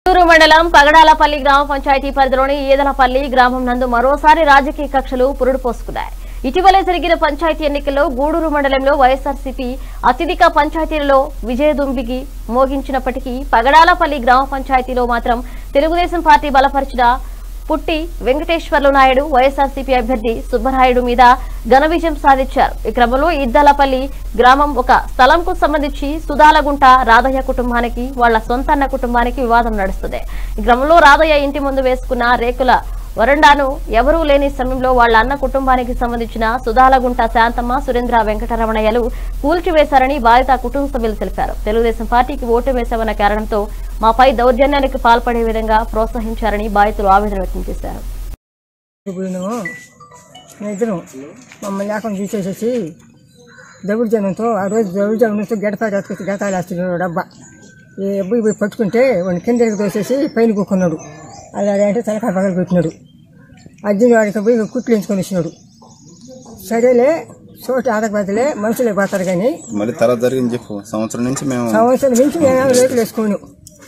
చిత్తూరు మండలం పగడాలపల్లి గ్రామ పంచాయతీ పరిధిలోని ఈదలపల్లి గ్రామం నందు మరోసారి రాజకీయ కక్షలు పురుడు పోసుకున్నాయి ఇటీవలే జరిగిన పంచాయతీ ఎన్నికల్లో గూడూరు మండలంలో వైఎస్ఆర్సీపీ అత్యధిక పంచాయతీలలో విజయదుంబికి మోగించినప్పటికీ పగడాలపల్లి గ్రామ పంచాయతీలో మాత్రం తెలుగుదేశం పార్టీ బలపరిచిన పుట్టి వెంకటేశ్వర్లు నాయుడు వైఎస్ఆర్సీపీ అభ్యర్థి సుబ్బరాయుడు మీద ఘన విజయం సాధించారు ఈ క్రమంలో ఇద్దలపల్లి గ్రామం ఒక స్థలంకు సంబంధించి సుధాలగుంట రాధయ్య కుటుంబానికి వాళ్ల సొంత అన్న కుటుంబానికి వివాదం నడుస్తుంది ఈ క్రమంలో రాధయ్య ఇంటి ముందు వేసుకున్న రేకుల వరండాను ఎవరూ లేని సమయంలో వాళ్ళ అన్న కుటుంబానికి సంబంధించిన సుధాలగుంట శాంతమ్మ సురేంద్ర వెంకటరమణయ్యలు కూల్చివేశారని బాధిత కుటుంబ సభ్యులు తెలిపారు తెలుగుదేశం పార్టీకి ఓటు వేశామన్న కారణంతో మాపై దౌర్జన్యానికి పాల్పడే విధంగా ప్రోత్సహించారని బాధితులు ఆవేదన వ్యక్తం చేశారు పోయినాము మేము ఇద్దరం మమ్మల్ని లేకుండా తీసేసేసి దౌర్జన్యంతో ఆ రోజు దౌర్జన్యంతో గడప రాసుకొచ్చి గడతాలు వేస్తున్నాడు డబ్బా ఈ అబ్బాయి పోయి పట్టుకుంటే వాడిని కిందకి దోసేసి పైన కూకున్నాడు అలా అంటే తలకాయ పగలు పెట్టినాడు అర్జున్ వాడికి పోయి కుట్లు ఎంచుకొని వచ్చినాడు సరేలే చోటు ఆడకపోతలే మనుషులే పోతారు కానీ మళ్ళీ తర్వాత జరిగింది చెప్పు సంవత్సరం నుంచి మేము సంవత్సరం నుంచి మేము రేట్లు వేసుకోను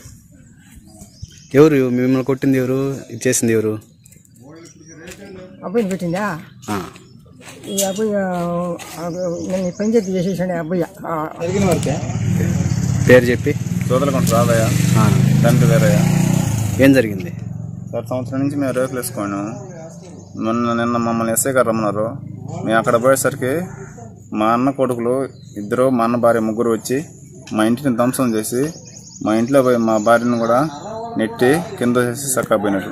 ఎవరు మిమ్మల్ని కొట్టింది ఎవరు ఇది చేసింది ఎవరు అబ్బాయిని పెట్టిందా ఆ. ఈ అబ్బాయి ఆ, ఆ, నన్ను పంచాయతీ చేసేసాడు ఆ అబ్బాయి ఆ, జరిగిన వరకే పేరు చెప్పి సోదరుకుంట రాదయ్య ఆ. తండ్రి వేరయ్య ఏం జరిగింది సార్ సంవత్సరం నుంచి మేము రేకులు వేసుకోను మొన్న నిన్న మమ్మల్ని ఎస్ఐ గారు రమ్మన్నారు మేము అక్కడ పోయేసరికి మా అన్న కొడుకులు ఇద్దరు మా అన్న భార్య ముగ్గురు వచ్చి మా ఇంటిని ధ్వంసం చేసి మా ఇంట్లో పోయి మా భార్యను కూడా నెట్టి కింద చేసి సక్కపోయినారు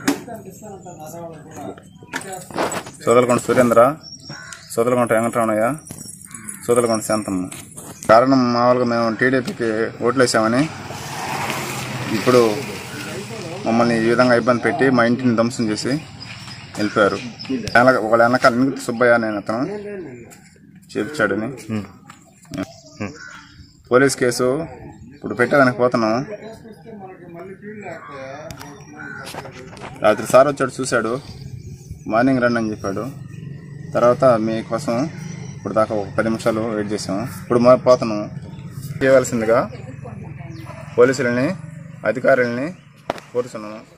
సోదలకొండ సురేంద్ర సోదలకొండ వెంకటరమణయ్య సోదలకొండ శాంతమ్మ కారణం మామూలుగా మేము టీడీపీకి ఓట్లు వేసామని ఇప్పుడు మమ్మల్ని ఈ విధంగా ఇబ్బంది పెట్టి మా ఇంటిని ధ్వంసం చేసి వెళ్ళిపోయారు వెనక- వాళ్ళ వెనకాల నిమిత్త సుబ్బయ్య నేను అతను చేపించాడని పోలీస్ కేసు ఇప్పుడు పెట్టేదానికి పోతున్నాం రాత్రి సార్ వచ్చాడు చూశాడు మార్నింగ్ రండి అని చెప్పాడు తర్వాత మీకోసం ఇప్పుడు దాకా ఒక పది నిమిషాలు వెయిట్ చేసాము ఇప్పుడు మా పోతున్నాము చేయవలసిందిగా పోలీసులని అధికారులని కోరుతున్నాము